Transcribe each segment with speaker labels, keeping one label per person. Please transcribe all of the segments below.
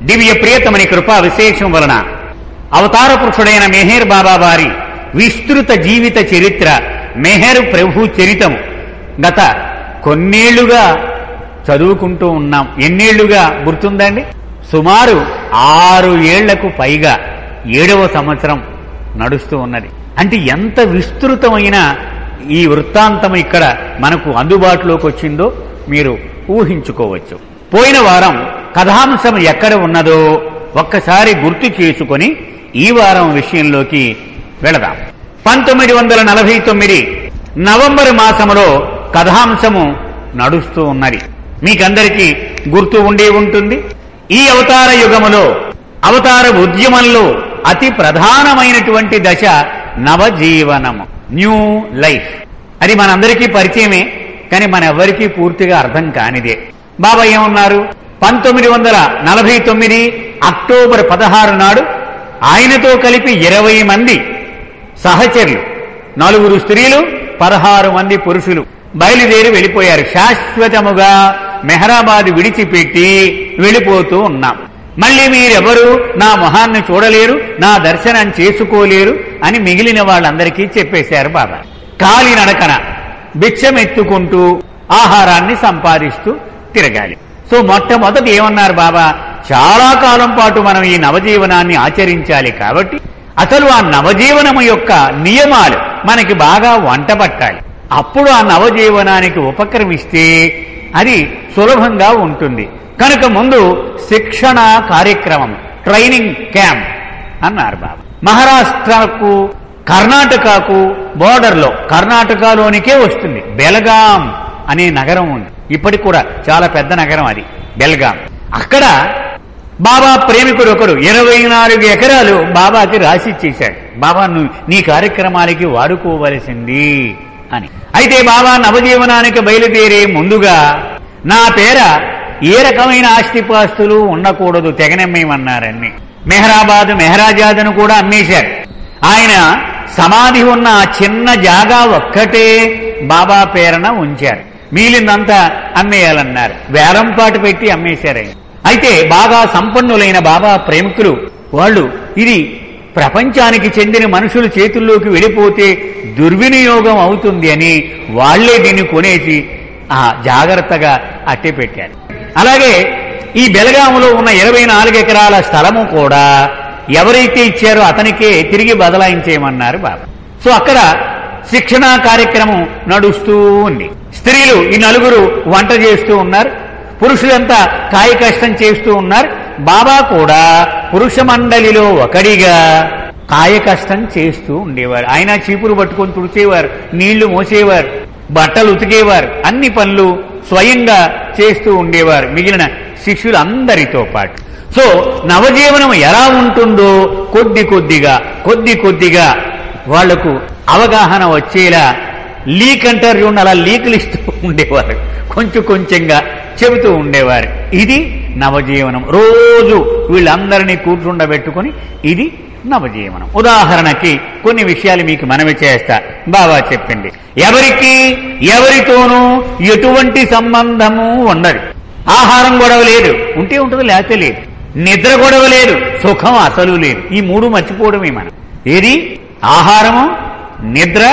Speaker 1: దివ్య ప్రియతమని కృపా విశేషం వలన అవతార పురుషుడైన మెహేర్ బాబా వారి విస్తృత జీవిత చరిత్ర మెహర్ ప్రభు చరితం గత కొన్నేళ్లుగా చదువుకుంటూ ఉన్నాం ఎన్నేళ్లుగా గుర్తుందండి సుమారు ఆరు ఏళ్లకు పైగా ఏడవ సంవత్సరం నడుస్తూ ఉన్నది అంటే ఎంత విస్తృతమైన ఈ వృత్తాంతం ఇక్కడ మనకు అందుబాటులోకి వచ్చిందో మీరు ఊహించుకోవచ్చు పోయిన వారం కథాంశం ఎక్కడ ఉన్నదో ఒక్కసారి గుర్తు చేసుకొని ఈ వారం విషయంలోకి వెళదాం పంతొమ్మిది వందల నలభై తొమ్మిది నవంబర్ మాసములో కథాంశము నడుస్తూ ఉన్నది మీకందరికీ గుర్తు ఉండే ఉంటుంది ఈ అవతార యుగములో అవతార ఉద్యమంలో అతి ప్రధానమైనటువంటి దశ నవజీవనము న్యూ లైఫ్ అది మనందరికీ పరిచయమే కానీ మన ఎవ్వరికీ పూర్తిగా అర్థం కానిదే బాబా ఏమన్నారు పంతొమ్మిది వందల నలభై తొమ్మిది అక్టోబర్ పదహారు నాడు ఆయనతో కలిపి ఇరవై మంది సహచరులు నలుగురు స్త్రీలు పదహారు మంది పురుషులు బయలుదేరి వెళ్ళిపోయారు శాశ్వతముగా మెహరాబాద్ విడిచిపెట్టి వెళ్ళిపోతూ ఉన్నాం మళ్ళీ మీరెవరు నా మొహాన్ని చూడలేరు నా దర్శనం చేసుకోలేరు అని మిగిలిన వాళ్ళందరికీ చెప్పేశారు బాబా కాలి నడకన భిక్షమెత్తుకుంటూ ఆహారాన్ని సంపాదిస్తూ తిరగాలి సో మొట్టమొదటి ఏమన్నారు బాబా చాలా కాలం పాటు మనం ఈ నవజీవనాన్ని ఆచరించాలి కాబట్టి అసలు ఆ నవజీవనము యొక్క నియమాలు మనకి బాగా వంట పట్టాలి అప్పుడు ఆ నవజీవనానికి ఉపక్రమిస్తే అది సులభంగా ఉంటుంది కనుక ముందు శిక్షణ కార్యక్రమం ట్రైనింగ్ క్యాంప్ అన్నారు బాబా మహారాష్ట్రకు కర్ణాటకకు బోర్డర్లో కర్ణాటకలోనికే వస్తుంది బెలగాం అనే నగరం ఉంది ఇప్పటికి కూడా చాలా పెద్ద నగరం అది బెల్గాం అక్కడ బాబా ప్రేమికుడు ఒకడు ఇరవై నాలుగు ఎకరాలు బాబాకి రాసిచ్చేశాడు బాబా నువ్వు నీ కార్యక్రమానికి వాడుకోవలసింది అని అయితే బాబా నవజీవనానికి బయలుదేరే ముందుగా నా పేర ఏ రకమైన ఆస్తిపాస్తులు ఉండకూడదు తెగనమ్మేమన్నారన్ని మెహరాబాద్ మెహరాజాద్ను కూడా అమ్మేశారు ఆయన సమాధి ఉన్న ఆ చిన్న జాగా ఒక్కటే బాబా పేరన ఉంచారు మిగిలిందంతా అమ్మేయాలన్నారు వేలంపాటు పెట్టి అమ్మేశారు ఆయన అయితే బాగా సంపన్నులైన బాబా ప్రేమికులు వాళ్ళు ఇది ప్రపంచానికి చెందిన మనుషుల చేతుల్లోకి వెళ్ళిపోతే దుర్వినియోగం అవుతుంది అని వాళ్లే దీన్ని కొనేసి ఆ జాగ్రత్తగా అట్టే పెట్టారు అలాగే ఈ బెలగాములో ఉన్న ఇరవై నాలుగు ఎకరాల స్థలము కూడా ఎవరైతే ఇచ్చారో అతనికే తిరిగి బదలాయించేయమన్నారు బాబా సో అక్కడ శిక్షణా కార్యక్రమం నడుస్తూ ఉంది స్త్రీలు ఈ నలుగురు వంట చేస్తూ ఉన్నారు పురుషులంతా కాయ కష్టం చేస్తూ ఉన్నారు బాబా కూడా పురుష మండలిలో ఒకడిగా కాయ కష్టం చేస్తూ ఉండేవారు ఆయన చీపురు పట్టుకొని తుడిచేవారు నీళ్లు మోసేవారు బట్టలు ఉతికేవారు అన్ని పనులు స్వయంగా చేస్తూ ఉండేవారు మిగిలిన శిష్యులందరితో పాటు సో నవజీవనం ఎలా ఉంటుందో కొద్ది కొద్దిగా కొద్ది కొద్దిగా వాళ్లకు అవగాహన వచ్చేలా లీక్ అంటారు చూడండి అలా లీకులు ఇస్తూ ఉండేవారు కొంచెం కొంచెంగా చెబుతూ ఉండేవారు ఇది నవజీవనం రోజు వీళ్ళందరినీ కూర్చుండబెట్టుకొని ఇది నవజీవనం ఉదాహరణకి కొన్ని విషయాలు మీకు మనవి చేస్తా బాబా చెప్పింది ఎవరికి ఎవరితోనూ ఎటువంటి సంబంధము ఉండదు ఆహారం గొడవ లేదు ఉంటే ఉంటుంది లేకపోతే లేదు నిద్ర గొడవ లేదు సుఖం అసలు లేదు ఈ మూడు మర్చిపోవడమే మనం ఏది ఆహారము నిద్ర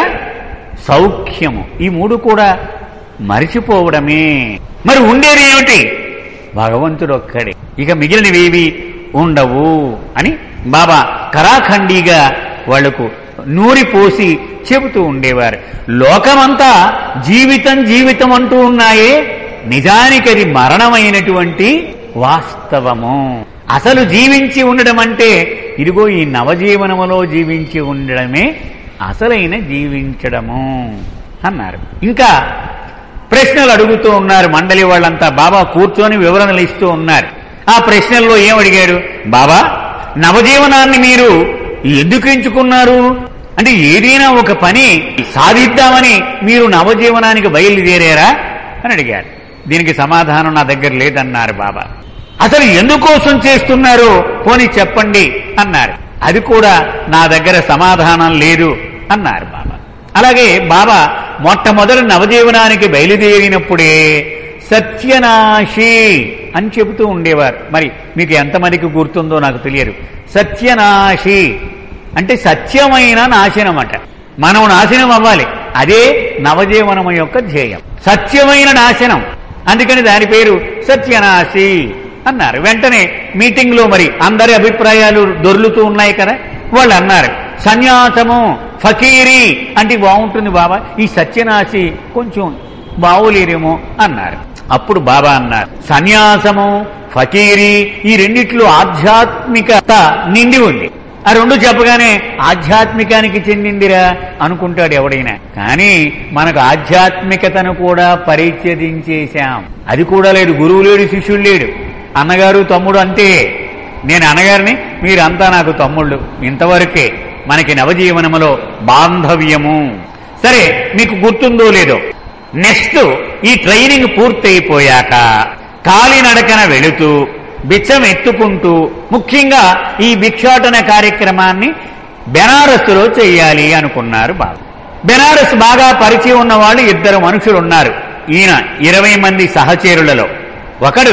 Speaker 1: సౌఖ్యము ఈ మూడు కూడా మరిచిపోవడమే మరి ఉండేది ఏమిటి భగవంతుడు ఒక్కడే ఇక మిగిలినవేవి ఉండవు అని బాబా కరాఖండిగా వాళ్లకు నూరి పోసి చెబుతూ ఉండేవారు లోకమంతా జీవితం జీవితం అంటూ ఉన్నాయే నిజానికి అది మరణమైనటువంటి వాస్తవము అసలు జీవించి ఉండడం అంటే ఇదిగో ఈ నవజీవనములో జీవించి ఉండడమే అసలైన జీవించడము అన్నారు ఇంకా ప్రశ్నలు అడుగుతూ ఉన్నారు మండలి వాళ్ళంతా బాబా కూర్చొని వివరణలు ఇస్తూ ఉన్నారు ఆ ప్రశ్నల్లో ఏం అడిగాడు బాబా నవజీవనాన్ని మీరు ఎందుకు ఎంచుకున్నారు అంటే ఏదైనా ఒక పని సాధిద్దామని మీరు నవజీవనానికి బయలుదేరారా అని అడిగారు దీనికి సమాధానం నా దగ్గర లేదన్నారు బాబా అసలు ఎందుకోసం చేస్తున్నారు పోని చెప్పండి అన్నారు అది కూడా నా దగ్గర సమాధానం లేదు అన్నారు బాబా అలాగే బాబా మొట్టమొదటి నవజీవనానికి బయలుదేరినప్పుడే సత్యనాశి అని చెబుతూ ఉండేవారు మరి మీకు ఎంతమందికి గుర్తుందో నాకు తెలియదు సత్యనాశి అంటే సత్యమైన నాశనం అట మనం నాశనం అవ్వాలి అదే నవజీవనం యొక్క ధ్యేయం సత్యమైన నాశనం అందుకని దాని పేరు సత్యనాశి అన్నారు వెంటనే మీటింగ్ లో మరి అందరి అభిప్రాయాలు దొర్లుతూ ఉన్నాయి కదా వాళ్ళు అన్నారు సన్యాసము ఫకీరి అంటే బాగుంటుంది బాబా ఈ సత్యనాశి కొంచెం బావులేరేమో అన్నారు అప్పుడు బాబా అన్నారు సన్యాసము ఫకీరి ఈ రెండిట్లో ఆధ్యాత్మికత నిండి ఉంది ఆ రెండు చెప్పగానే ఆధ్యాత్మికానికి చెందిందిరా అనుకుంటాడు ఎవడైనా కానీ మనకు ఆధ్యాత్మికతను కూడా పరిచయించేశాం అది కూడా లేదు గురువు లేడు శిష్యుడు లేడు అన్నగారు తమ్ముడు అంతే నేను అన్నగారిని మీరంతా నాకు తమ్ముళ్ళు ఇంతవరకే మనకి నవజీవనములో బాంధవ్యము సరే మీకు గుర్తుందో లేదో నెక్స్ట్ ఈ ట్రైనింగ్ పూర్తయిపోయాక కాలినడకన వెళుతూ బిచ్చం ఎత్తుకుంటూ ముఖ్యంగా ఈ భిక్షాటన కార్యక్రమాన్ని బెనారస్సులో చెయ్యాలి అనుకున్నారు బాబు బెనారస్ బాగా పరిచయం ఉన్న వాళ్ళు ఇద్దరు మనుషులు ఉన్నారు ఈయన ఇరవై మంది సహచరులలో ఒకడు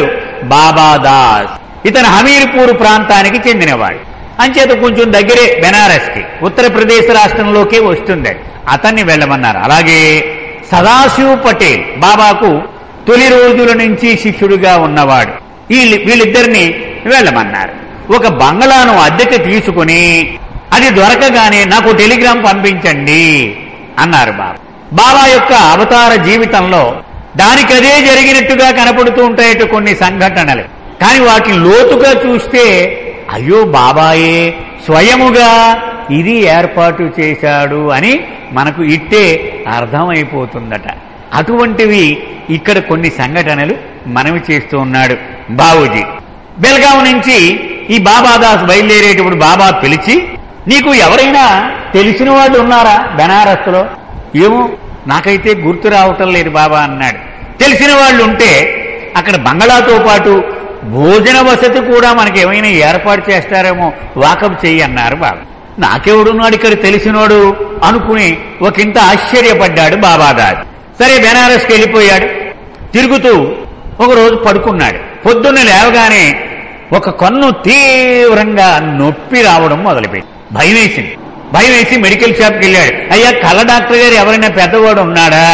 Speaker 1: బాబాదాస్ ఇతను హమీర్పూర్ ప్రాంతానికి చెందినవాడు అంచేత కొంచెం దగ్గరే బెనారస్ కి ఉత్తరప్రదేశ్ రాష్ట్రంలోకే వస్తుంది అతన్ని వెళ్ళమన్నారు అలాగే సదాశివ్ పటేల్ బాబాకు తొలి రోజుల నుంచి శిష్యుడిగా ఉన్నవాడు వీళ్ళు వీళ్ళిద్దరిని వెళ్ళమన్నారు ఒక బంగళాను అద్దెకి తీసుకుని అది దొరకగానే నాకు టెలిగ్రామ్ పంపించండి అన్నారు బాబా బాబా యొక్క అవతార జీవితంలో దానికదే జరిగినట్టుగా కనపడుతూ ఉంటాయట కొన్ని సంఘటనలు కానీ వాటిని లోతుగా చూస్తే అయ్యో బాబాయే స్వయముగా ఇది ఏర్పాటు చేశాడు అని మనకు ఇట్టే అర్థమైపోతుందట అటువంటివి ఇక్కడ కొన్ని సంఘటనలు మనవి చేస్తూ ఉన్నాడు బాబుజీ బెల్గాం నుంచి ఈ బాబాదాస్ బయలుదేరేటప్పుడు బాబా పిలిచి నీకు ఎవరైనా తెలిసిన వాళ్ళు ఉన్నారా బెనారస్లో ఏమో నాకైతే గుర్తు రావటం లేదు బాబా అన్నాడు తెలిసిన వాళ్ళు ఉంటే అక్కడ బంగళాతో పాటు భోజన వసతి కూడా మనకి ఏమైనా ఏర్పాటు చేస్తారేమో వాకప్ చెయ్యి అన్నారు బాబా నాకెవడున్నాడు ఇక్కడ తెలిసినోడు అనుకుని ఒకంత ఆశ్చర్యపడ్డాడు బాబాదాస్ సరే బెనారస్కి వెళ్ళిపోయాడు తిరుగుతూ ఒక రోజు పడుకున్నాడు పొద్దున్న లేవగానే ఒక కన్ను తీవ్రంగా నొప్పి రావడం మొదలుపెట్టి భయం వేసింది భయం వేసి మెడికల్ షాప్కి వెళ్ళాడు అయ్యా కళ్ళ డాక్టర్ గారు ఎవరైనా పెద్దవాడు ఉన్నాడా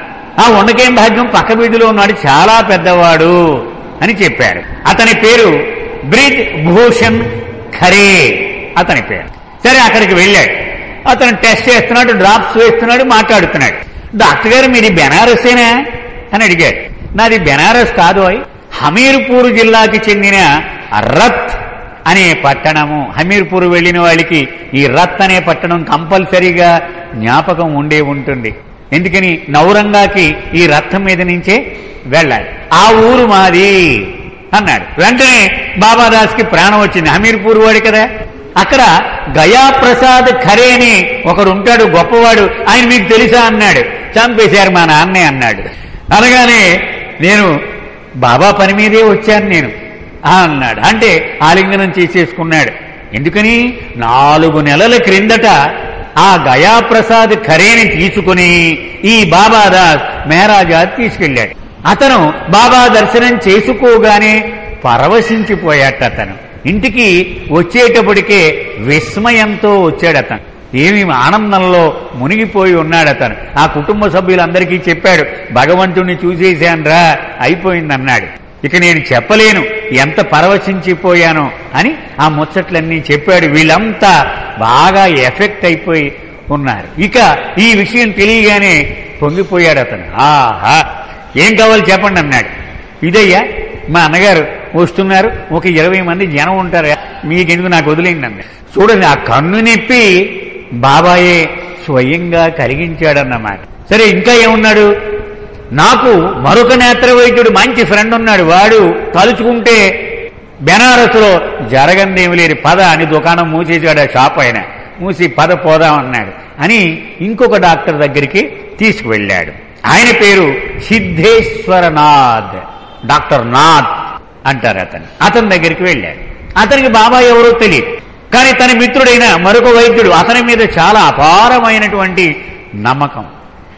Speaker 1: ఆ ఉండకేం భాగ్యం పక్క వీధిలో ఉన్నాడు చాలా పెద్దవాడు అని చెప్పారు అతని పేరు బ్రిజ్ భూషణ్ ఖరే అతని పేరు సరే అక్కడికి వెళ్ళాడు అతను టెస్ట్ చేస్తున్నాడు డ్రాప్స్ వేస్తున్నాడు మాట్లాడుతున్నాడు డాక్టర్ గారు మీది బెనారసేనా అని అడిగాడు నాది బెనారస్ కాదు అయ్ హమీర్పూర్ జిల్లాకి చెందిన రత్ అనే పట్టణము హమీర్పూర్ వెళ్ళిన వాళ్ళకి ఈ రత్ అనే పట్టణం కంపల్సరీగా జ్ఞాపకం ఉండే ఉంటుంది ఎందుకని నౌరంగాకి ఈ రథం మీద నుంచే వెళ్ళాలి ఆ ఊరు మాది అన్నాడు వెంటనే బాబాదాస్కి ప్రాణం వచ్చింది హమీర్పూర్ వాడు కదా అక్కడ గయాప్రసాద్ ఖరే అని ఒకడు ఉంటాడు గొప్పవాడు ఆయన మీకు తెలుసా అన్నాడు చంపేశారు మా నాన్నే అన్నాడు అనగానే నేను బాబా పని మీదే వచ్చాను నేను ఆ అన్నాడు అంటే ఆలింగనం చేసేసుకున్నాడు ఎందుకని నాలుగు నెలల క్రిందట ఆ గయాప్రసాద్ ఖరేని తీసుకుని ఈ బాబాదాస్ మేరాజా తీసుకెళ్ళాడు అతను బాబా దర్శనం చేసుకోగానే పరవశించిపోయాట అతను ఇంటికి వచ్చేటప్పటికే విస్మయంతో వచ్చాడు అతను ఏమి ఆనందంలో మునిగిపోయి ఉన్నాడు అతను ఆ కుటుంబ సభ్యులందరికీ చెప్పాడు భగవంతుణ్ణి చూసేశాన్రా అయిపోయిందన్నాడు ఇక నేను చెప్పలేను ఎంత పరవశించిపోయానో అని ఆ ముచ్చట్లన్నీ చెప్పాడు వీళ్ళంతా బాగా ఎఫెక్ట్ అయిపోయి ఉన్నారు ఇక ఈ విషయం తెలియగానే పొంగిపోయాడు అతను ఆహా ఏం కావాలి చెప్పండి అన్నాడు ఇదయ్యా మా అన్నగారు వస్తున్నారు ఒక ఇరవై మంది జనం ఉంటారు మీకెందుకు నాకు వదిలేండి అన్నాడు చూడండి ఆ కన్ను నొప్పి బాబాయే స్వయంగా కలిగించాడన్నమాట సరే ఇంకా ఏమున్నాడు నాకు మరొక నేత్ర వైద్యుడు మంచి ఫ్రెండ్ ఉన్నాడు వాడు తలుచుకుంటే బెనారస్లో జరగందేమి లేని పద అని దుకాణం మూసేసాడు ఆ షాప్ ఆయన మూసి పద పోదాం అన్నాడు అని ఇంకొక డాక్టర్ దగ్గరికి తీసుకువెళ్ళాడు ఆయన పేరు సిద్ధేశ్వరనాథ్ డాక్టర్ నాథ్ అంటారు అతను అతని దగ్గరికి వెళ్ళాడు అతనికి బాబా ఎవరో తెలియదు కానీ తన మిత్రుడైన మరొక వైద్యుడు అతని మీద చాలా అపారమైనటువంటి నమ్మకం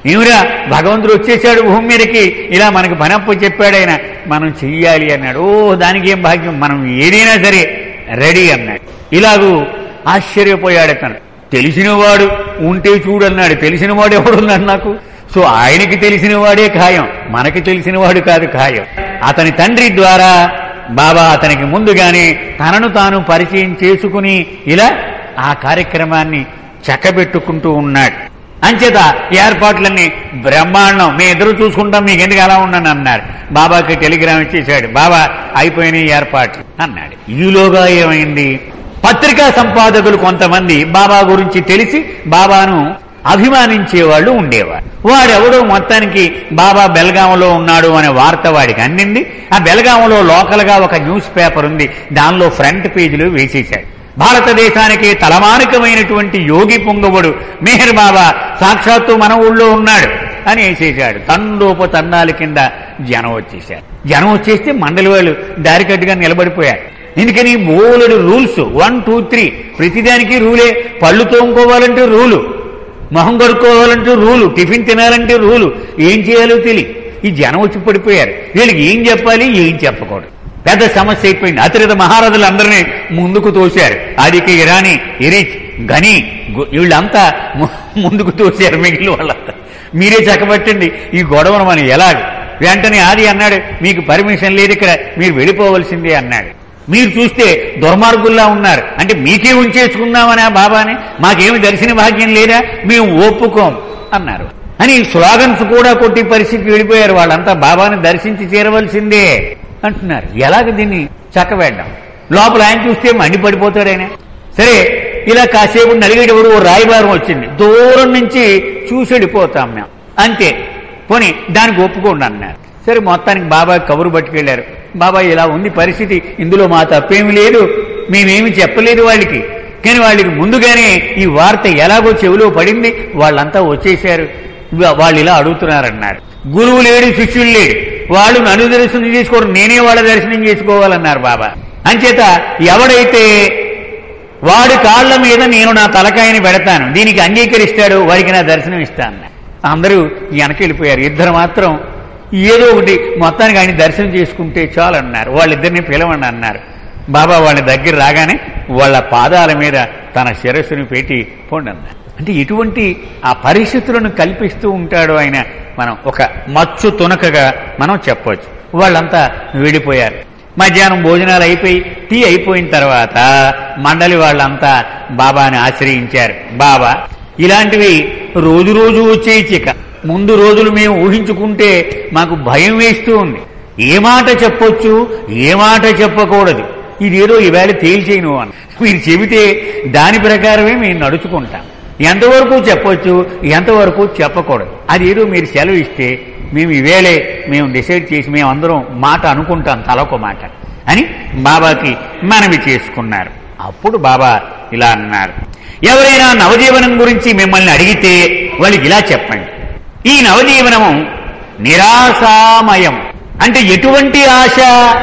Speaker 1: ఏమిరా భగవంతుడు వచ్చేసాడు భూమి మీదకి ఇలా మనకి పనప్పు చెప్పాడు ఆయన మనం చెయ్యాలి అన్నాడు ఓ దానికి ఏం భాగ్యం మనం ఏదైనా సరే రెడీ అన్నాడు ఇలాగూ ఆశ్చర్యపోయాడు అతను తెలిసినవాడు ఉంటే చూడన్నాడు తెలిసినవాడు ఎవడున్నాడు నాకు సో ఆయనకి తెలిసిన వాడే ఖాయం మనకి తెలిసినవాడు కాదు ఖాయం అతని తండ్రి ద్వారా బాబా అతనికి ముందుగానే తనను తాను పరిచయం చేసుకుని ఇలా ఆ కార్యక్రమాన్ని చక్కబెట్టుకుంటూ ఉన్నాడు అంచేత ఏర్పాట్లన్నీ బ్రహ్మాండం మీ ఇద్దరు చూసుకుంటాం మీకు ఎందుకు అలా ఉండను అన్నాడు బాబాకి టెలిగ్రామ్ ఇచ్చేశాడు బాబా అయిపోయినాయి ఏర్పాట్లు అన్నాడు ఈలోగా ఏమైంది పత్రికా సంపాదకులు కొంతమంది బాబా గురించి తెలిసి బాబాను అభిమానించే వాళ్ళు ఉండేవారు వాడెవడో మొత్తానికి బాబా బెల్గాంలో ఉన్నాడు అనే వార్త వాడికి అందింది ఆ బెల్గాంలో లోకల్గా ఒక న్యూస్ పేపర్ ఉంది దానిలో ఫ్రంట్ పేజీలో వేసేశాడు భారతదేశానికి తలమానికమైనటువంటి యోగి పొంగవుడు మెహర్ బాబా సాక్షాత్తు మన ఊళ్ళో ఉన్నాడు అని వేసేశాడు తండోప తండాల కింద జనం వచ్చేశారు జనం వచ్చేస్తే మండలి వాళ్ళు దారికట్టుగా నిలబడిపోయారు ఎందుకని బోలెడు రూల్స్ వన్ టూ త్రీ ప్రతిదానికి రూలే పళ్ళు తోముకోవాలంటే రూలు మొహం కడుక్కోవాలంటే రూలు టిఫిన్ తినాలంటే రూలు ఏం చేయాలో తెలియ ఈ జనం వచ్చి పడిపోయారు వీళ్ళకి ఏం చెప్పాలి ఏం చెప్పకూడదు పెద్ద సమస్య అయిపోయింది అతిరిత మహారాజులందరినీ ముందుకు తోశారు ఆదిక ఇరానీ ఇరిచ్ గని గు- వీళ్ళంతా ము- ముందుకు తోశారు మిగిలిన వాళ్ళంతా మీరే చక్కబట్టండి ఈ గొడవను మనం ఎలాగ వెంటనే ఆది అన్నాడు మీకు పర్మిషన్ లేదు ఇక్కడ మీరు వెళ్ళిపోవలసిందే అన్నాడు మీరు చూస్తే దుర్మార్గుల్లా ఉన్నారు అంటే మీకే ఉంచేసుకుందామని ఆ బాబాని మాకేమి దర్శన భాగ్యం లేదా మేము ఒప్పుకోం అన్నారు అని స్లోగన్స్ కూడా కొట్టి పరిస్థితి వెళ్ళిపోయారు వాళ్ళంతా బాబాని దర్శించి చేరవలసిందే అంటున్నారు ఎలాగ దీన్ని చక్కవేద్దాం లోపల ఆయన చూస్తే మండిపడిపోతాడు ఆయన సరే ఇలా కాసేపు నలిగేటప్పుడు ఓ రాయబారం వచ్చింది దూరం నుంచి చూసి వెళ్ళిపోతాం మేము అంతే పోనీ దానికి ఒప్పుకోండి అన్నారు సరే మొత్తానికి బాబా కబురు పట్టుకెళ్లారు బాబా ఇలా ఉంది పరిస్థితి ఇందులో మా తప్పేమి లేదు మేమేమి చెప్పలేదు వాళ్ళకి కానీ వాళ్ళకి ముందుగానే ఈ వార్త ఎలాగో చెవిలో పడింది వాళ్ళంతా వచ్చేశారు వా- వాళ్ళు ఇలా అడుగుతున్నారన్నారు గురువు లేడు శిష్యులు లేడు వాళ్ళు నన్ను దర్శనం చేసుకోరు నేనే వాళ్ళ దర్శనం చేసుకోవాలన్నారు బాబా అంచేత ఎవడైతే వాడి కాళ్ళ మీద నేను నా తలకాయని పెడతాను దీనికి అంగీకరిస్తాడు వాడికి నా దర్శనం ఇస్తాను అందరూ వెనక్కి వెళ్ళిపోయారు ఇద్దరు మాత్రం ఏదో ఒకటి మొత్తానికి ఆయన దర్శనం చేసుకుంటే చాలు అన్నారు వాళ్ళిద్దరిని పిలవండి అన్నారు బాబా వాళ్ళ దగ్గర రాగానే వాళ్ళ పాదాల మీద తన శిరస్సును పెట్టి పోండి అన్నారు అంటే ఇటువంటి ఆ పరిస్థితులను కల్పిస్తూ ఉంటాడు ఆయన మనం ఒక మచ్చు తునకగా మనం చెప్పవచ్చు వాళ్ళంతా వెళ్ళిపోయారు మధ్యాహ్నం భోజనాలు అయిపోయి టీ అయిపోయిన తర్వాత మండలి వాళ్ళంతా బాబాని ఆశ్రయించారు బాబా ఇలాంటివి రోజు రోజు వచ్చే చిక ముందు రోజులు మేము ఊహించుకుంటే మాకు భయం వేస్తూ ఉంది ఏ మాట చెప్పొచ్చు ఏ మాట చెప్పకూడదు ఇదేదో ఈవేళ తేల్చేయను అని మీరు చెబితే దాని ప్రకారమే మేము నడుచుకుంటాం ఎంతవరకు చెప్పొచ్చు ఎంతవరకు చెప్పకూడదు అదేదో మీరు సెలవు ఇస్తే మేము ఈవేళే మేము డిసైడ్ చేసి మేము అందరం మాట అనుకుంటాం తలొక మాట అని బాబాకి మనవి చేసుకున్నారు అప్పుడు బాబా ఇలా అన్నారు ఎవరైనా నవజీవనం గురించి మిమ్మల్ని అడిగితే వాళ్ళకి ఇలా చెప్పండి ఈ నవజీవనము నిరాశామయం అంటే ఎటువంటి ఆశ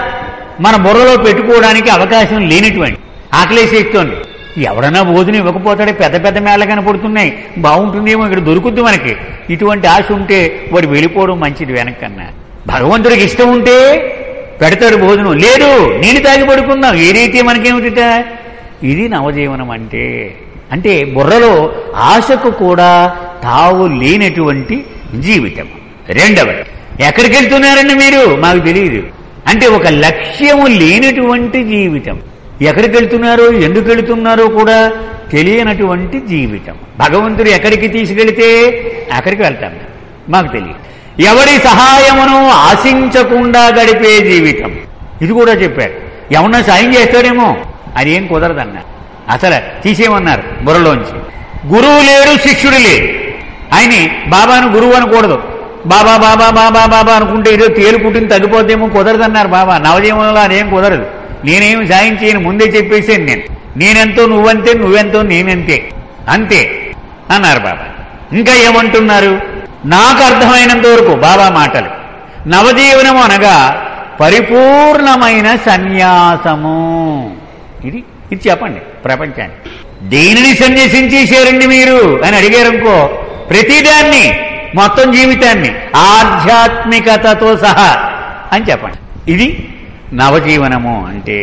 Speaker 1: మన బుర్రలో పెట్టుకోవడానికి అవకాశం లేనటువంటి ఆకలేసేస్తోంది ఎవడన్నా భోజనం ఇవ్వకపోతాడే పెద్ద పెద్ద మేళ్ళ కనపడుతున్నాయి బాగుంటుందేమో ఇక్కడ దొరుకుద్ది మనకి ఇటువంటి ఆశ ఉంటే వాడు వెళ్ళిపోవడం మంచిది వెనకన్నా భగవంతుడికి ఇష్టం ఉంటే పెడతాడు భోజనం లేదు నేను తాగి పడుకున్నాం ఏదైతే మనకేమిటిట ఇది నవజీవనం అంటే అంటే బుర్రలో ఆశకు కూడా తావు లేనటువంటి జీవితం రెండవది ఎక్కడికి వెళ్తున్నారండి మీరు మాకు తెలియదు అంటే ఒక లక్ష్యము లేనటువంటి జీవితం ఎక్కడికి వెళ్తున్నారో ఎందుకు వెళుతున్నారో కూడా తెలియనటువంటి జీవితం భగవంతుడు ఎక్కడికి తీసుకెళితే అక్కడికి వెళ్తాం మాకు తెలియదు ఎవరి సహాయమును ఆశించకుండా గడిపే జీవితం ఇది కూడా చెప్పారు ఎవరన్నా సాయం చేస్తాడేమో అది ఏం కుదరదన్నారు అసలు తీసేయమన్నారు బుర్రలోంచి గురువు లేడు శిష్యుడు లేడు ఆయన్ని బాబాను గురువు అనకూడదు బాబా బాబా బాబా బాబా అనుకుంటే ఏదో తేలు పుట్టిన తగ్గిపోతేమో కుదరదన్నారు బాబా నవజీవనంలో అదేం కుదరదు నేనేమి సాయం చేయను ముందే చెప్పేసాను నేను నేనెంతో నువ్వంతే నువ్వెంతో నేనంతే అంతే అన్నారు బాబా ఇంకా ఏమంటున్నారు నాకు అర్థమైనంత వరకు బాబా మాటలు నవజీవనము అనగా పరిపూర్ణమైన సన్యాసము ఇది ఇది చెప్పండి ప్రపంచాన్ని దేనిని సన్యసించేశారండి మీరు అని అడిగారనుకో ప్రతిదాన్ని మొత్తం జీవితాన్ని ఆధ్యాత్మికతతో సహా అని చెప్పండి ఇది నవజీవనము అంటే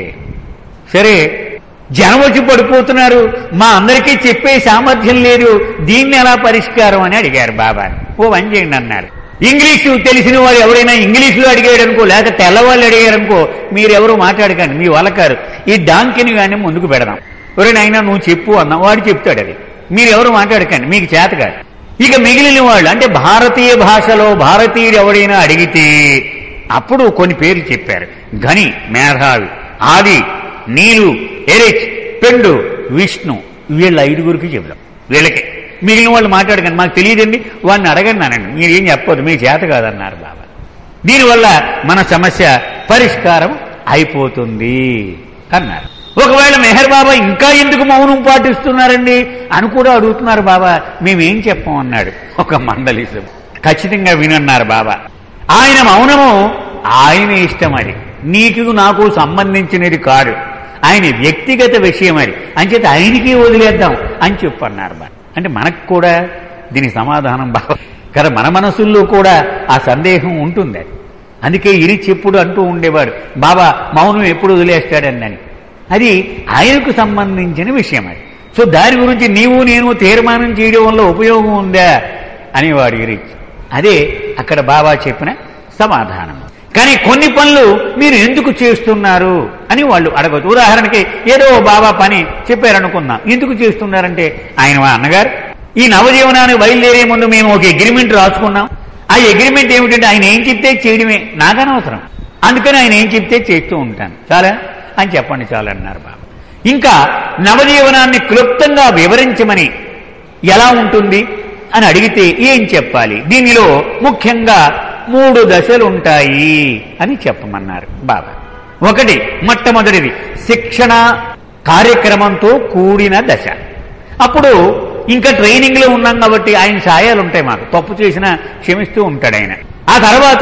Speaker 1: సరే జనం వచ్చి పడిపోతున్నారు మా అందరికీ చెప్పే సామర్థ్యం లేదు దీన్ని ఎలా పరిష్కారం అని అడిగారు బాబా ఓ పని చేయండి అన్నారు ఇంగ్లీషు తెలిసిన వాడు ఎవరైనా ఇంగ్లీషులో అడిగాడు అనుకో లేక తెల్లవాళ్ళు అడిగారు అనుకో మీరెవరు మాట్లాడకండి మీ వాళ్ళకారు ఈ డాంకిని కానీ ముందుకు పెడదాం ఎవరైనా నువ్వు చెప్పు అన్నా వాడు చెప్తాడు అది మీరెవరు మాట్లాడకండి మీకు చేత కాదు ఇక మిగిలిన వాళ్ళు అంటే భారతీయ భాషలో భారతీయుడు ఎవడైనా అడిగితే అప్పుడు కొన్ని పేర్లు చెప్పారు ఘని మేధావి ఆది నీలు ఎరిచ్ పెండు విష్ణు వీళ్ళ ఐదుగురికి చెబుదాం వీళ్ళకి మిగిలిన వాళ్ళు మాట్లాడకండి మాకు తెలియదండి వాడిని అడగండి అనండి మీరు ఏం చెప్పొద్దు మీ చేత కాదన్నారు బాబా దీనివల్ల మన సమస్య పరిష్కారం అయిపోతుంది అన్నారు ఒకవేళ మెహర్ బాబా ఇంకా ఎందుకు మౌనం పాటిస్తున్నారండి అని కూడా అడుగుతున్నారు బాబా మేమేం చెప్పం అన్నాడు ఒక మండలిసం ఖచ్చితంగా వినన్నారు బాబా ఆయన మౌనము ఆయన ఇష్టం అది నీకు నాకు సంబంధించినది కాదు ఆయన వ్యక్తిగత విషయం అది అంచేత ఆయనకి వదిలేద్దాం అని చెప్పన్నారు బా అంటే మనకు కూడా దీని సమాధానం బాబా కదా మన మనసుల్లో కూడా ఆ సందేహం ఉంటుంది అది అందుకే ఇరి చెప్పుడు అంటూ ఉండేవాడు బాబా మౌనం ఎప్పుడు వదిలేస్తాడని అది ఆయనకు సంబంధించిన విషయం అది సో దాని గురించి నీవు నేను తీర్మానం చేయడం వల్ల ఉపయోగం ఉందా అనేవాడు ఇరిచ్ అదే అక్కడ బాబా చెప్పిన సమాధానం కానీ కొన్ని పనులు మీరు ఎందుకు చేస్తున్నారు అని వాళ్ళు అడగవచ్చు ఉదాహరణకి ఏదో ఓ బాబా పని చెప్పారనుకుందాం ఎందుకు చేస్తున్నారంటే ఆయన మా అన్నగారు ఈ నవజీవనానికి బయలుదేరే ముందు మేము ఒక అగ్రిమెంట్ రాసుకున్నాం ఆ అగ్రిమెంట్ ఏమిటంటే ఆయన ఏం చెప్తే చేయడమే నాకనవసరం అందుకని ఆయన ఏం చెప్తే చేస్తూ ఉంటాను చాలా అని చెప్పండి చాలు అన్నారు బాబా ఇంకా నవజీవనాన్ని క్లుప్తంగా వివరించమని ఎలా ఉంటుంది అని అడిగితే ఏం చెప్పాలి దీనిలో ముఖ్యంగా మూడు దశలు ఉంటాయి అని చెప్పమన్నారు బాబా ఒకటి మొట్టమొదటిది శిక్షణ కార్యక్రమంతో కూడిన దశ అప్పుడు ఇంకా ట్రైనింగ్ లో ఉన్నాం కాబట్టి ఆయన సాయాలు ఉంటాయి మాకు తప్పు చేసినా క్షమిస్తూ ఉంటాడు ఆయన ఆ తర్వాత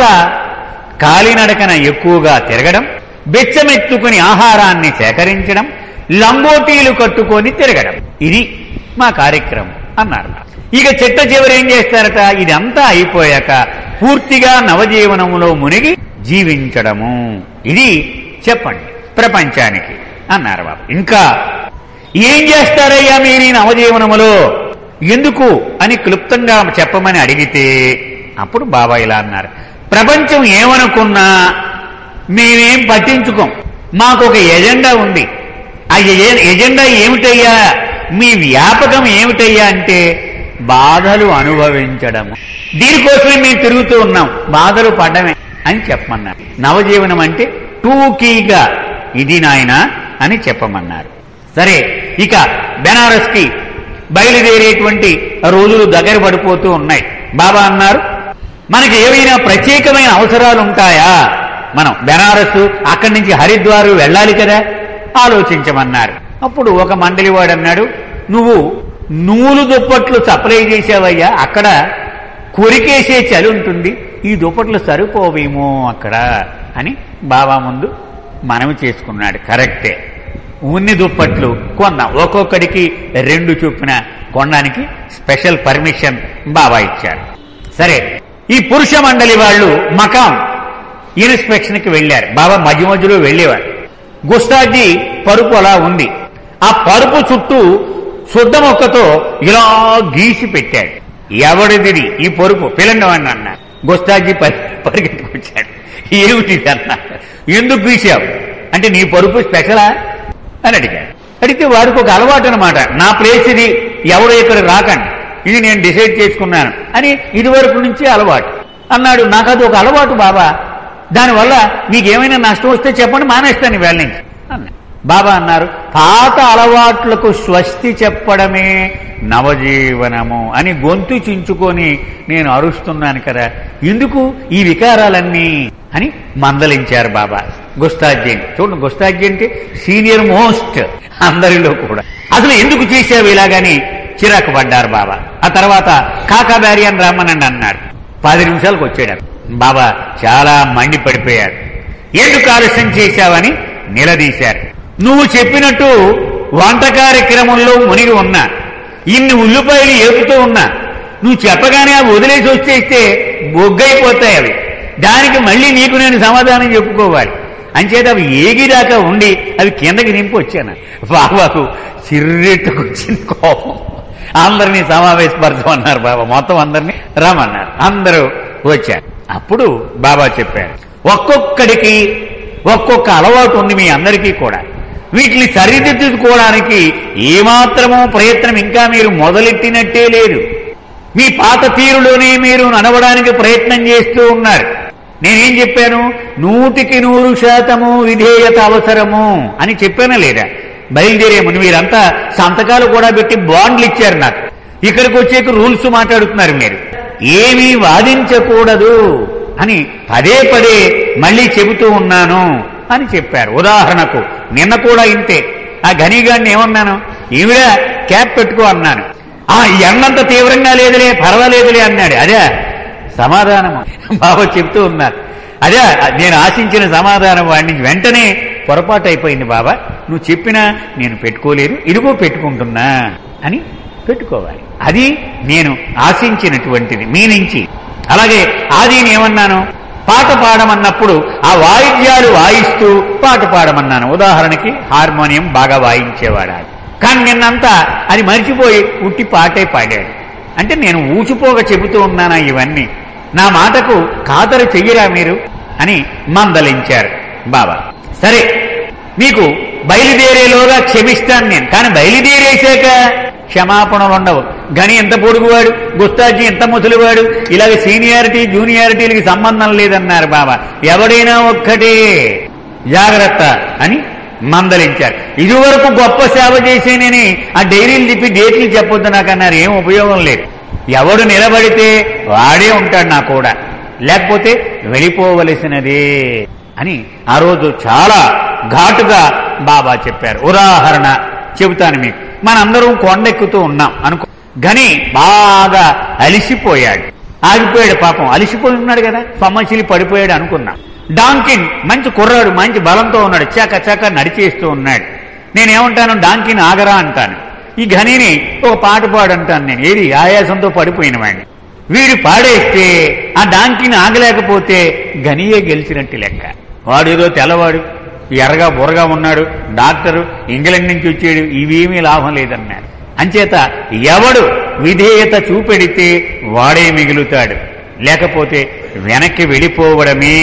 Speaker 1: కాలినడకన ఎక్కువగా తిరగడం బెచ్చమెత్తుకుని ఆహారాన్ని సేకరించడం లంబోటీలు కట్టుకొని తిరగడం ఇది మా కార్యక్రమం అన్నారు ఇక చిట్ట చివరి ఏం చేస్తారట ఇదంతా అయిపోయాక పూర్తిగా నవజీవనములో మునిగి జీవించడము ఇది చెప్పండి ప్రపంచానికి అన్నారు బాబు ఇంకా ఏం చేస్తారయ్యా మీరు ఈ నవజీవనములో ఎందుకు అని క్లుప్తంగా చెప్పమని అడిగితే అప్పుడు బాబా ఇలా అన్నారు ప్రపంచం ఏమనుకున్నా మేమేం పట్టించుకోం మాకు ఒక ఎజెండా ఉంది ఆ ఎజె- ఎజెండా ఏమిటయ్యా మీ వ్యాపకం ఏమిటయ్యా అంటే బాధలు అనుభవించడము దీనికోసమే మేము తిరుగుతూ ఉన్నాం బాధలు పడమే అని చెప్పమన్నారు నవజీవనం అంటే టూకీగా ఇది నాయన అని చెప్పమన్నారు సరే ఇక బెనారస్ కి బయలుదేరేటువంటి రోజులు దగ్గర పడిపోతూ ఉన్నాయి బాబా అన్నారు మనకి ఏవైనా ప్రత్యేకమైన అవసరాలు ఉంటాయా మనం బెనారస్ అక్కడి నుంచి హరిద్వారు వెళ్ళాలి కదా ఆలోచించమన్నారు అప్పుడు ఒక మండలి వాడు అన్నాడు నువ్వు నూలు దుప్పట్లు సప్లై చేసావయ్యా అక్కడ కొరికేసే చలి ఉంటుంది ఈ దుప్పట్లు సరిపోవేమో అక్కడ అని బాబా ముందు మనవి చేసుకున్నాడు కరెక్టే ఉన్ని దుప్పట్లు కొన్నాం ఒక్కొక్కడికి రెండు చొప్పున కొనడానికి స్పెషల్ పర్మిషన్ బాబా ఇచ్చారు సరే ఈ పురుష మండలి వాళ్ళు మకాం ఇన్స్పెక్షన్ కి వెళ్ళారు బాబా మధ్య మధ్యలో వెళ్ళేవారు గుస్తాజీ పరుపు అలా ఉంది ఆ పరుపు చుట్టూ శుద్ధ మొక్కతో ఇలా గీసి పెట్టాడు ఎవడిది ఈ పరుపు పిల్లండి అన్నారు గుస్తాజీ పరి పరిగెత్తుకొచ్చాడు ఏమిటి అన్నారు ఎందుకు గీసావు అంటే నీ పరుపు స్పెషలా అని అడిగాడు అడిగితే వాడికి ఒక అలవాటు అనమాట నా ప్లేస్ ఇది ఎవడో ఇక్కడ రాకండి ఇది నేను డిసైడ్ చేసుకున్నాను అని ఇదివరకు నుంచి అలవాటు అన్నాడు నాకు అది ఒక అలవాటు బాబా దానివల్ల మీకు ఏమైనా నష్టం వస్తే చెప్పండి మానేస్తాను వేళ నుంచి అన్నా బాబా అన్నారు పాత అలవాట్లకు స్వస్తి చెప్పడమే నవజీవనము అని గొంతు చించుకొని నేను అరుస్తున్నాను కదా ఎందుకు ఈ వికారాలన్నీ అని మందలించారు బాబా గుస్తాజ్జీని చూడండి గుస్తాజ్జీ అంటే సీనియర్ మోస్ట్ అందరిలో కూడా అసలు ఎందుకు చేసావు ఇలాగని చిరాకు పడ్డారు బాబా ఆ తర్వాత కాకాబారి అని రమ్మనండి అన్నాడు పది నిమిషాలకు వచ్చాడు బాబా చాలా మండి పడిపోయాడు ఎందుకు ఆలస్యం చేశావని నిలదీశారు నువ్వు చెప్పినట్టు వంట కార్యక్రమంలో మునిగి ఉన్నా ఇన్ని ఉల్లిపాయలు ఏపుతూ ఉన్నా నువ్వు చెప్పగానే అవి వదిలేసి వచ్చేస్తే బొగ్గైపోతాయి అవి దానికి మళ్ళీ నీకు నేను సమాధానం చెప్పుకోవాలి అంచేత అవి ఏగిదాకా ఉండి అవి కిందకి నింపి వచ్చాను బాబాకు చిర్రెట్టుకొచ్చింది కోపం అందరినీ సమావేశపరచమన్నారు బాబా మొత్తం అందరినీ రమ్మన్నారు అందరూ వచ్చారు అప్పుడు బాబా చెప్పారు ఒక్కొక్కడికి ఒక్కొక్క అలవాటు ఉంది మీ అందరికీ కూడా వీటిని సరిదిద్దుకోవడానికి ఏమాత్రమో ప్రయత్నం ఇంకా మీరు మొదలెట్టినట్టే లేదు మీ పాత తీరులోనే మీరు నడవడానికి ప్రయత్నం చేస్తూ ఉన్నారు నేనేం చెప్పాను నూటికి నూరు శాతము విధేయత అవసరము అని చెప్పానా లేదా బయలుదేరే ముందు మీరంతా సంతకాలు కూడా పెట్టి బాండ్లు ఇచ్చారు నాకు ఇక్కడికి వచ్చేక రూల్స్ మాట్లాడుతున్నారు మీరు ఏమీ వాదించకూడదు అని పదే పదే మళ్ళీ చెబుతూ ఉన్నాను అని చెప్పారు ఉదాహరణకు నిన్న కూడా ఇంతే ఆ ఘనీగాడిని ఏమన్నాను ఈవిడ క్యాప్ పెట్టుకో అన్నాను ఆ ఎండంత తీవ్రంగా లేదులే పర్వాలేదులే అన్నాడు అదే సమాధానము బాబా చెప్తూ ఉన్నారు అదే నేను ఆశించిన సమాధానం వాడి నుంచి వెంటనే పొరపాటు అయిపోయింది బాబా నువ్వు చెప్పినా నేను పెట్టుకోలేదు ఇదిగో పెట్టుకుంటున్నా అని పెట్టుకోవాలి అది నేను ఆశించినటువంటిది మీ నుంచి అలాగే ఆది ఏమన్నాను పాట పాడమన్నప్పుడు ఆ వాయిద్యాలు వాయిస్తూ పాట పాడమన్నాను ఉదాహరణకి హార్మోనియం బాగా వాయించేవాడు ఆయన. కానీ నిన్నంతా అది మర్చిపోయి ఉట్టి పాటే పాడాడు అంటే నేను ఊచిపోక చెబుతూ ఉన్నానా ఇవన్నీ నా మాటకు ఖాతరు చెయ్యరా మీరు అని మందలించారు బాబా సరే మీకు బయలుదేరేలోగా క్షమిస్తాను నేను కానీ బయలుదేరేశాక క్షమాపణలు ఉండవు గని ఎంత పొడుగువాడు గుస్తాజీ ఎంత ముసలివాడు ఇలాగ సీనియారిటీ జూనియారిటీలకి సంబంధం లేదన్నారు బాబా ఎవడైనా ఒక్కటే జాగ్రత్త అని మందలించారు ఇదివరకు గొప్ప సేవ చేసేనని ఆ డైరీలు తిప్పి డేట్లు చెప్పొద్దు నాకు అన్నారు ఏం ఉపయోగం లేదు ఎవడు నిలబడితే వాడే ఉంటాడు నా కూడా లేకపోతే వెళ్ళిపోవలసినదే అని ఆ రోజు చాలా ఘాటుగా బాబా చెప్పారు ఉదాహరణ చెబుతాను మీకు మనందరం కొండెక్కుతూ ఉన్నాం అనుకో గని బాగా అలిసిపోయాడు ఆగిపోయాడు పాపం అలిసిపోయి ఉన్నాడు కదా సొమ్మసిలి పడిపోయాడు అనుకున్నాం డాంకిన్ మంచి కుర్రాడు మంచి బలంతో ఉన్నాడు చక చక నడిచేస్తూ ఉన్నాడు నేనేమంటాను డాంకిన్ ఆగరా అంటాను ఈ ఘనిని ఒక పాట పాడు అంటాను నేను ఏది ఆయాసంతో పడిపోయిన వాడిని వీడు పాడేస్తే ఆ డాంకిని ఆగలేకపోతే గనియే గెలిచినట్టు లెక్క వాడు ఏదో తెల్లవాడు ఎర్రగా బుర్రగా ఉన్నాడు డాక్టరు ఇంగ్లాండ్ నుంచి వచ్చాడు ఇవేమీ లాభం లేదన్నాడు అంచేత ఎవడు విధేయత చూపెడితే వాడే మిగులుతాడు లేకపోతే వెనక్కి వెళ్ళిపోవడమే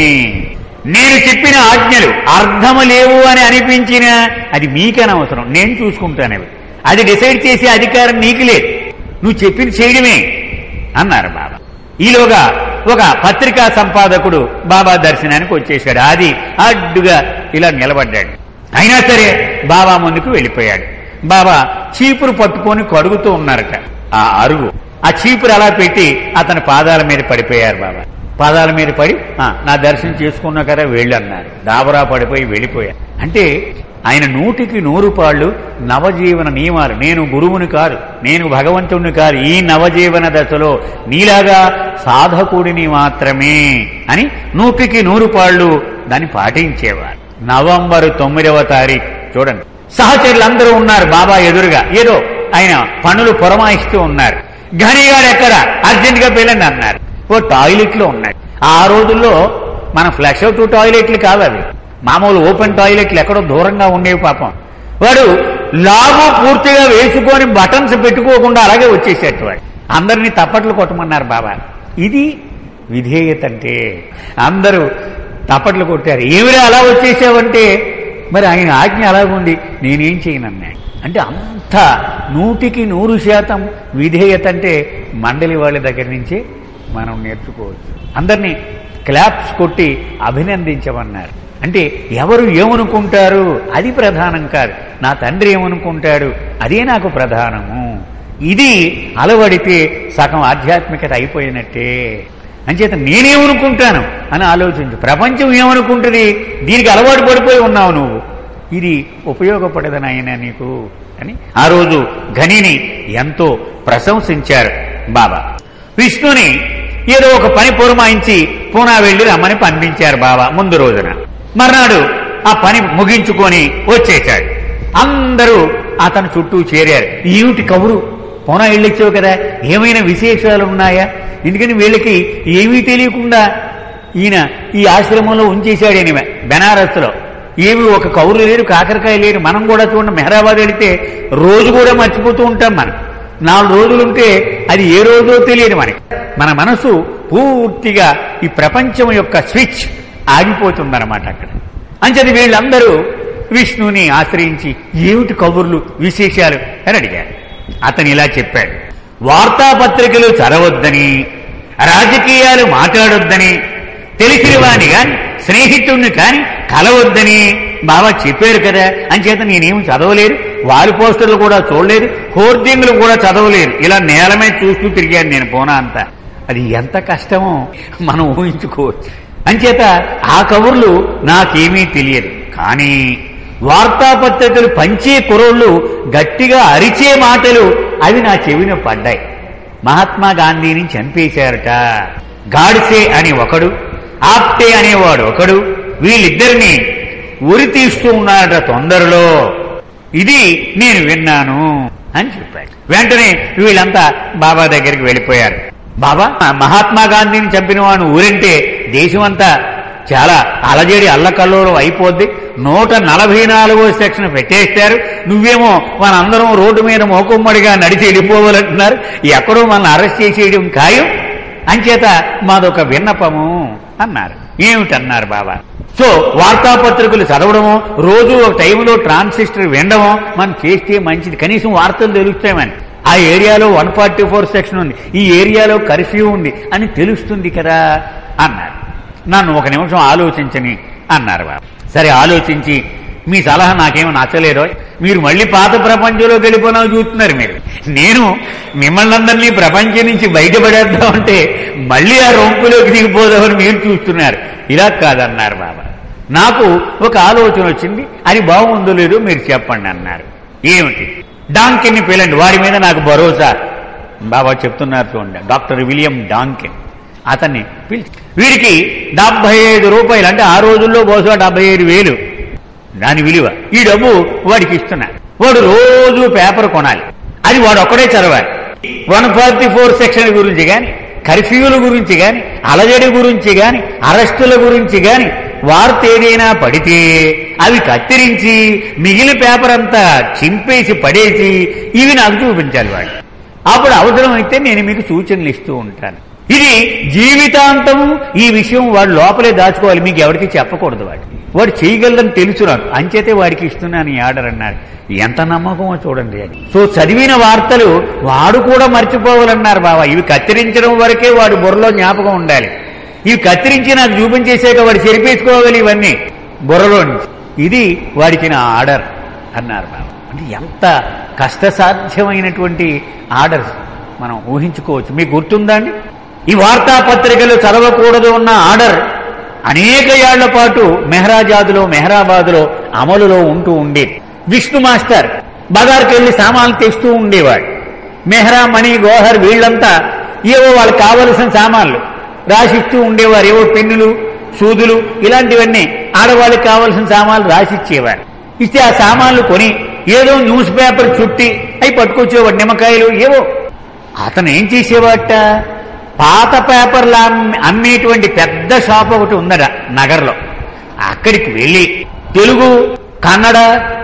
Speaker 1: నేను చెప్పిన ఆజ్ఞలు అర్థము లేవు అని అనిపించినా అది మీకనవసరం నేను చూసుకుంటాను అవి అది డిసైడ్ చేసే అధికారం నీకు లేదు నువ్వు చెప్పింది చేయడమే అన్నారు బాబా ఈలోగా ఒక పత్రికా సంపాదకుడు బాబా దర్శనానికి వచ్చేశాడు అది అడ్డుగా ఇలా నిలబడ్డాడు అయినా సరే బాబా ముందుకు వెళ్ళిపోయాడు బాబా చీపురు పట్టుకొని కడుగుతూ ఉన్నారట ఆ అరుగు ఆ చీపురు అలా పెట్టి అతని పాదాల మీద పడిపోయారు బాబా పాదాల మీద పడి "ఆ, నా దర్శనం చేసుకున్నా కదా వెళ్ళు అన్నారు దాబరా పడిపోయి వెళ్ళిపోయారు అంటే ఆయన నూటికి నూరు పాళ్ళు నవజీవన నియమాలు నేను గురువుని కాదు నేను భగవంతుడిని కాదు ఈ నవజీవన దశలో నీలాగా సాధకుడిని మాత్రమే అని నూటికి నూరు పాళ్ళు దాన్ని పాటించేవారు నవంబరు తొమ్మిదవ తారీఖు చూడండి సహచరులందరూ ఉన్నారు బాబా ఎదురుగా ఏదో ఆయన పనులు పురమాయిస్తూ ఉన్నారు ఘనిగాడు ఎక్కడ అర్జెంట్ గా వెళ్ళండి అన్నారు ఓ టాయిలెట్ లో ఉన్నాడు ఆ రోజుల్లో మన ఫ్లష్ అవుట్ టాయిలెట్లు కాదు అవి మామూలు ఓపెన్ టాయిలెట్లు ఎక్కడో దూరంగా ఉండేవి పాపం వాడు లాగు పూర్తిగా వేసుకొని బటన్స్ పెట్టుకోకుండా అలాగే వచ్చేసేట వాడు అందరినీ తప్పట్లు కొట్టమన్నారు బాబా ఇది విధేయత అంటే అందరూ తప్పట్లు కొట్టారు ఏమిరా అలా వచ్చేసావంటే మరి ఆయన ఆజ్ఞ అలాగుంది నేనేం చేయనన్నాడు అంటే అంత నూటికి నూరు శాతం విధేయత అంటే మండలి వాళ్ళ దగ్గర నుంచే మనం నేర్చుకోవచ్చు అందరినీ క్లాప్స్ కొట్టి అభినందించమన్నారు అంటే ఎవరు ఏమనుకుంటారు అది ప్రధానం కాదు నా తండ్రి ఏమనుకుంటాడు అదే నాకు ప్రధానము ఇది అలవడితే సగం ఆధ్యాత్మికత అయిపోయినట్టే అంచేత నేనేమనుకుంటాను అని ఆలోచించు ప్రపంచం ఏమనుకుంటుంది దీనికి అలవాటు పడిపోయి ఉన్నావు నువ్వు ఇది ఉపయోగపడదని ఆయన నీకు అని ఆ రోజు ఘనిని ఎంతో ప్రశంసించారు బాబా విష్ణుని ఏదో ఒక పని పురమాయించి పూనా వెళ్లి రమ్మని పంపించారు బాబా ముందు రోజున మర్నాడు ఆ పని ముగించుకొని వచ్చేశాడు అందరూ అతని చుట్టూ చేరారు ఏమిటి కబురు పోనా వెళ్ళొచ్చావు కదా ఏమైనా విశేషాలు ఉన్నాయా ఎందుకని వీళ్ళకి ఏమీ తెలియకుండా ఈయన ఈ ఆశ్రమంలో ఉంచేశాడు ఈయన బెనారస్లో ఏమి ఒక కౌరు లేరు కాకరకాయ లేరు మనం కూడా చూడండి మెహరాబాద్ వెళితే రోజు కూడా మర్చిపోతూ ఉంటాం మనం నాలుగు రోజులు ఉంటే అది ఏ రోజో తెలియదు మనకి మన మనసు పూర్తిగా ఈ ప్రపంచం యొక్క స్విచ్ ఆగిపోతుందన్నమాట అక్కడ అంచేది వీళ్ళందరూ విష్ణుని ఆశ్రయించి ఏమిటి కబుర్లు విశేషాలు అని అడిగారు అతను ఇలా చెప్పాడు వార్తాపత్రికలు చదవద్దని రాజకీయాలు మాట్లాడొద్దని తెలిసిన వాణ్ణి కాని స్నేహితుణ్ణి కాని కలవద్దని బాబా చెప్పారు కదా అంచేత నేనేమి చదవలేదు వారి పోస్టర్లు కూడా చూడలేదు హోర్డింగ్లు కూడా చదవలేదు ఇలా నేల మీద చూస్తూ తిరిగాను నేను పోనా అంతా అది ఎంత కష్టమో మనం ఊహించుకోవచ్చు అంచేత ఆ కబుర్లు నాకేమీ తెలియదు కానీ వార్తాపత్రికలు పంచే కురోళ్ళు గట్టిగా అరిచే మాటలు అవి నా చెవిన పడ్డాయి మహాత్మా గాంధీని చంపేశారట గాడ్సే అని ఒకడు ఆప్టే అనేవాడు ఒకడు వీళ్ళిద్దరిని ఉరి తీస్తూ ఉన్నారట తొందరలో ఇది నేను విన్నాను అని చెప్పాడు వెంటనే వీళ్ళంతా బాబా దగ్గరికి వెళ్ళిపోయారు బాబా మహాత్మా గాంధీని చంపిన వాడు ఊరంటే దేశమంతా చాలా అలజడి అల్లకల్లోలం అయిపోద్ది నూట నలభై నాలుగో సెక్షన్ పెట్టేస్తారు నువ్వేమో మనందరం రోడ్డు మీద మోకుమ్మడిగా నడిచి వెళ్ళిపోవాలంటున్నారు ఎక్కడో మనల్ని అరెస్ట్ చేసేయడం ఖాయం అంచేత మాదొక విన్నపము అన్నారు ఏమిటన్నారు బాబా సో వార్తాపత్రికలు చదవడము రోజు ఒక టైంలో ట్రాన్సిస్టర్ వినడము మనం చేస్తే మంచిది కనీసం వార్తలు తెలుస్తామని ఆ ఏరియాలో వన్ ఫార్టీ ఫోర్ సెక్షన్ ఉంది ఈ ఏరియాలో కర్ఫ్యూ ఉంది అని తెలుస్తుంది కదా అన్నారు నన్ను ఒక నిమిషం ఆలోచించని అన్నారు బాబా సరే ఆలోచించి మీ సలహా నాకేమో నచ్చలేదో మీరు మళ్ళీ పాత ప్రపంచంలోకి వెళ్ళిపోయినా చూస్తున్నారు మీరు నేను మిమ్మల్ని అందరినీ ప్రపంచం నుంచి బయటపడేద్దామంటే మళ్ళీ ఆ రొంపులోకి దిగిపోదామని మీరు చూస్తున్నారు ఇలా కాదన్నారు బాబా నాకు ఒక ఆలోచన వచ్చింది అది బాగుందో లేదో మీరు చెప్పండి అన్నారు ఏమిటి డాంకిన్ని పిల్లండి వాడి మీద నాకు భరోసా బాబా చెప్తున్నారు చూడండి డాక్టర్ విలియం డాంకిన్ అతన్ని పిలిచి వీడికి డెబ్బై ఐదు రూపాయలు అంటే ఆ రోజుల్లో బహుశా డెబ్బై ఐదు వేలు దాని విలువ ఈ డబ్బు వాడికి ఇస్తున్నారు వాడు రోజు పేపర్ కొనాలి అది వాడు ఒక్కడే చదవాలి వన్ ఫార్టీ ఫోర్ సెక్షన్ గురించి గాని కర్ఫ్యూల గురించి గాని అలజడి గురించి గాని అరెస్టుల గురించి గాని వార్త ఏదైనా పడితే అవి కత్తిరించి మిగిలిన పేపర్ అంతా చింపేసి పడేసి ఇవి నాకు చూపించాలి వాడు అప్పుడు అవసరమైతే నేను మీకు సూచనలు ఇస్తూ ఉంటాను ఇది జీవితాంతం ఈ విషయం వాడు లోపలే దాచుకోవాలి మీకు ఎవరికి చెప్పకూడదు వాడు వాడు చేయగలదని తెలుసు నాకు అంచేతే వాడికి ఇస్తున్నాను ఈ ఆర్డర్ అన్నారు ఎంత నమ్మకమో చూడండి అది సో చదివిన వార్తలు వాడు కూడా మర్చిపోవాలన్నారు బాబా ఇవి కత్తిరించడం వరకే వాడు బుర్రలో జ్ఞాపకం ఉండాలి ఇవి కత్తిరించి నాకు చూపించేసాక వాడు చెరిపేసుకోవాలి ఇవన్నీ బుర్రలో నుంచి ఇది వాడికి నా ఆర్డర్ అన్నారు బాబా అంటే ఎంత కష్టసాధ్యమైనటువంటి ఆర్డర్స్ మనం ఊహించుకోవచ్చు మీకు గుర్తుందా అండి ఈ వార్తాపత్రికలు చదవకూడదు ఉన్న ఆర్డర్ అనేక ఏళ్ల పాటు మెహరాజాదులో మెహరాబాదులో అమలులో ఉంటూ ఉండేది విష్ణు మాస్టర్ బజార్కి వెళ్లి సామాన్లు తెస్తూ ఉండేవాడు మెహరా మణి గోహర్ వీళ్ళంతా ఏవో వాళ్ళకి కావలసిన సామాన్లు రాసిస్తూ ఉండేవారు ఏవో పెన్నులు సూదులు ఇలాంటివన్నీ ఆడవాళ్ళకి కావలసిన సామాన్లు రాసిచ్చేవారు ఇస్తే ఆ సామాన్లు కొని ఏదో న్యూస్ పేపర్ చుట్టి అవి పట్టుకొచ్చేవాడు నిమ్మకాయలు ఏవో అతను ఏం చేసేవాట పాత పేపర్లు అమ్మే- అమ్మేటువంటి పెద్ద షాప్ ఒకటి ఉందట నగర్లో అక్కడికి వెళ్ళి తెలుగు కన్నడ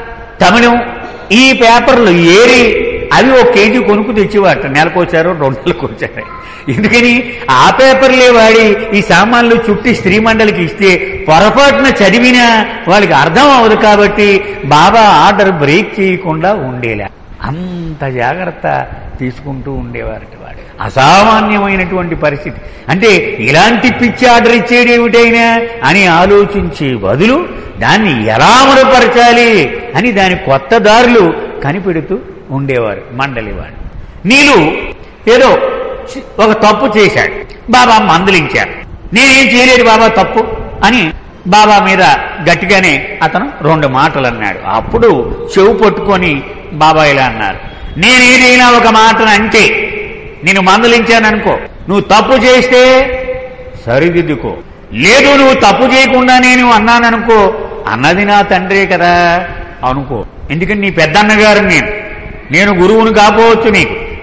Speaker 1: తమిళం ఈ పేపర్లు ఏరి అవి ఒక కేజీ కొనుక్కు తెచ్చేవాట నెలకొచ్చారు రెండు నెలలకు వచ్చారు ఎందుకని ఆ పేపర్లే వాడి ఈ సామాన్లు చుట్టి స్త్రీ మండలికి ఇస్తే పొరపాటున చదివినా వాళ్ళకి అర్థం అవ్వదు కాబట్టి బాబా ఆర్డర్ బ్రేక్ చేయకుండా ఉండేలా అంత జాగ్రత్త తీసుకుంటూ ఉండేవారట వాడు అసామాన్యమైనటువంటి పరిస్థితి అంటే ఇలాంటి పిచ్చి ఆర్డర్ ఇచ్చేది ఏమిటైనా అని ఆలోచించే బదులు దాన్ని ఎలా అమలుపరచాలి అని దాని కొత్త దారులు కనిపెడుతూ ఉండేవారు మండలి వాడు నీళ్ళు ఏదో చి- ఒక తప్పు చేశాడు బాబా మందలించారు నేనేం చేయలేదు బాబా తప్పు అని బాబా మీద గట్టిగానే అతను రెండు మాటలు అన్నాడు అప్పుడు చెవు పట్టుకొని బాబా ఇలా అన్నారు నేనేదైనా ఒక మాటను అంటే నేను మందలించాననుకో నువ్వు తప్పు చేస్తే సరిదిద్దుకో లేదు నువ్వు తప్పు చేయకుండా నేను అన్నాననుకో అన్నది నా తండ్రే కదా అనుకో ఎందుకంటే నీ పెద్దన్నగారు నేను నేను గురువుని కాపోవచ్చు నీకు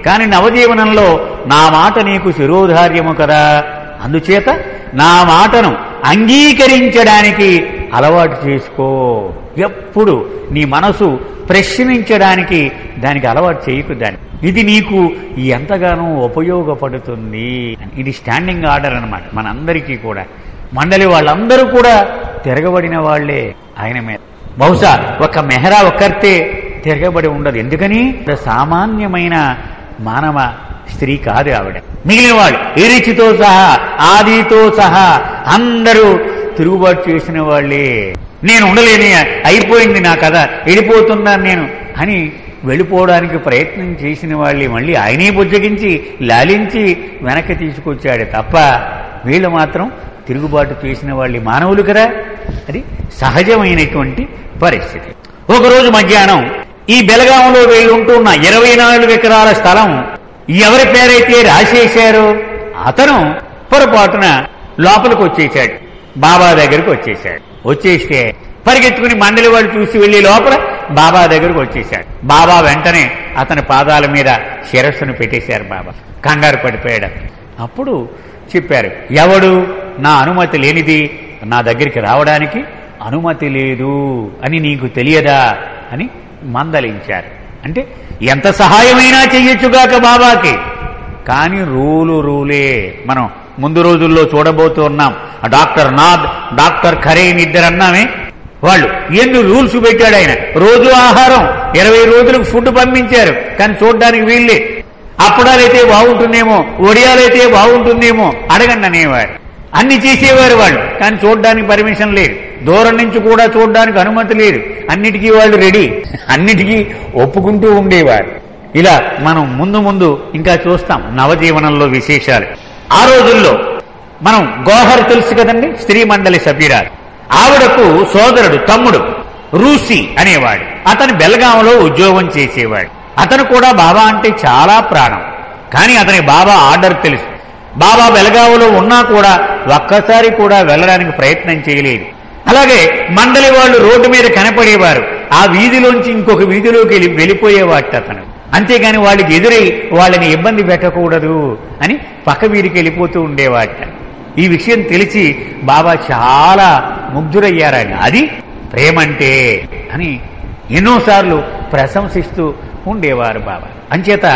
Speaker 1: కానీ నవజీవనంలో నా మాట నీకు శిరోధార్యము కదా అందుచేత నా మాటను అంగీకరించడానికి అలవాటు చేసుకో ఎప్పుడు నీ మనసు ప్రశ్నించడానికి దానికి అలవాటు చేయకు దాన్ని ఇది నీకు ఎంతగానో ఉపయోగపడుతుంది ఇది స్టాండింగ్ ఆర్డర్ అన్నమాట మనందరికీ కూడా మండలి వాళ్ళందరూ కూడా తిరగబడిన వాళ్లే ఆయన మీద బహుశా ఒక మెహరా ఒక్కరితే తిరగబడి ఉండదు ఎందుకని సామాన్యమైన మానవ స్త్రీ కాదు ఆవిడ మిగిలిన వాళ్ళు ఇరిచితో సహా ఆదితో సహా అందరూ తిరుగుబాటు చేసిన వాళ్ళే నేను ఉండలేని అయిపోయింది నా కథ వెళ్ళిపోతున్నాను నేను అని వెళ్ళిపోవడానికి ప్రయత్నం చేసిన వాళ్ళే మళ్ళీ ఆయనే బుజ్జగించి లాలించి వెనక్కి తీసుకొచ్చాడు తప్ప వీళ్ళు మాత్రం తిరుగుబాటు చేసిన వాళ్ళు మానవులు కదా అది సహజమైనటువంటి పరిస్థితి ఒకరోజు మధ్యాహ్నం ఈ బెలగాంలో వీళ్ళు ఉంటున్న ఇరవై నాలుగు ఎకరాల స్థలం ఎవరి పేరైతే రాసేశారో అతను పొరపాటున లోపలికి వచ్చేసాడు బాబా దగ్గరికి వచ్చేసాడు వచ్చేస్తే పరిగెత్తుకుని మండలి వాళ్ళు చూసి వెళ్లి లోపల బాబా దగ్గరకు వచ్చేసాడు బాబా వెంటనే అతని పాదాల మీద శిరస్సును పెట్టేశారు బాబా కంగారు పడిపోయాడు అప్పుడు చెప్పారు ఎవడు నా అనుమతి లేనిది నా దగ్గరికి రావడానికి అనుమతి లేదు అని నీకు తెలియదా అని మందలించారు అంటే ఎంత సహాయమైనా చెయ్యొచ్చుగాక బాబాకి కానీ రూలు రూలే మనం ముందు రోజుల్లో చూడబోతున్నాం ఆ డాక్టర్ నాథ్ డాక్టర్ ఖరేన్ ఇద్దరు అన్నామే వాళ్ళు ఎన్ని రూల్స్ పెట్టాడు ఆయన రోజు ఆహారం ఇరవై రోజులకు ఫుడ్ పంపించారు కానీ చూడడానికి వీళ్ళే అప్పడాలైతే బాగుంటుందేమో ఒడియాలైతే బాగుంటుందేమో అడగండి అనేవారు అన్ని చేసేవారు వాళ్ళు కానీ చూడడానికి పర్మిషన్ లేదు దూరం నుంచి కూడా చూడడానికి అనుమతి లేదు అన్నిటికీ వాళ్ళు రెడీ అన్నిటికీ ఒప్పుకుంటూ ఉండేవారు ఇలా మనం ముందు ముందు ఇంకా చూస్తాం నవజీవనంలో విశేషాలు ఆ రోజుల్లో మనం గోహర్ తెలుసు కదండి స్త్రీ మండలి సభ్యురాలు ఆవిడకు సోదరుడు తమ్ముడు రూసి అనేవాడు అతను బెల్గాంలో ఉద్యోగం చేసేవాడు అతను కూడా బాబా అంటే చాలా ప్రాణం కానీ అతని బాబా ఆర్డర్ తెలుసు బాబా బెలగావులో ఉన్నా కూడా ఒక్కసారి కూడా వెళ్ళడానికి ప్రయత్నం చేయలేదు అలాగే మండలి వాళ్ళు రోడ్డు మీద కనపడేవారు ఆ వీధిలోంచి ఇంకొక వీధిలోకి వెళ్ళి వెళ్ళిపోయేవాట అతను అంతేగాని వాళ్ళకి ఎదురై వాళ్ళని ఇబ్బంది పెట్టకూడదు అని పక్క వీధికి వెళ్ళిపోతూ ఉండేవాట ఈ విషయం తెలిసి బాబా చాలా ముగ్ధురయ్యారని అది ప్రేమంటే అని ఎన్నోసార్లు ప్రశంసిస్తూ ఉండేవారు బాబా అంచేత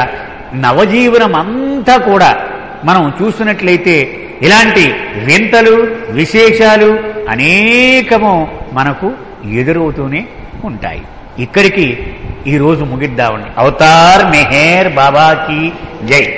Speaker 1: నవజీవనం అంతా కూడా మనం చూసినట్లయితే ఇలాంటి వింతలు విశేషాలు అనేకము మనకు ఎదురవుతూనే ఉంటాయి ఇక్కడికి ఈరోజు ముగిద్దామండి అవతార్ మెహేర్ బాబాకి జై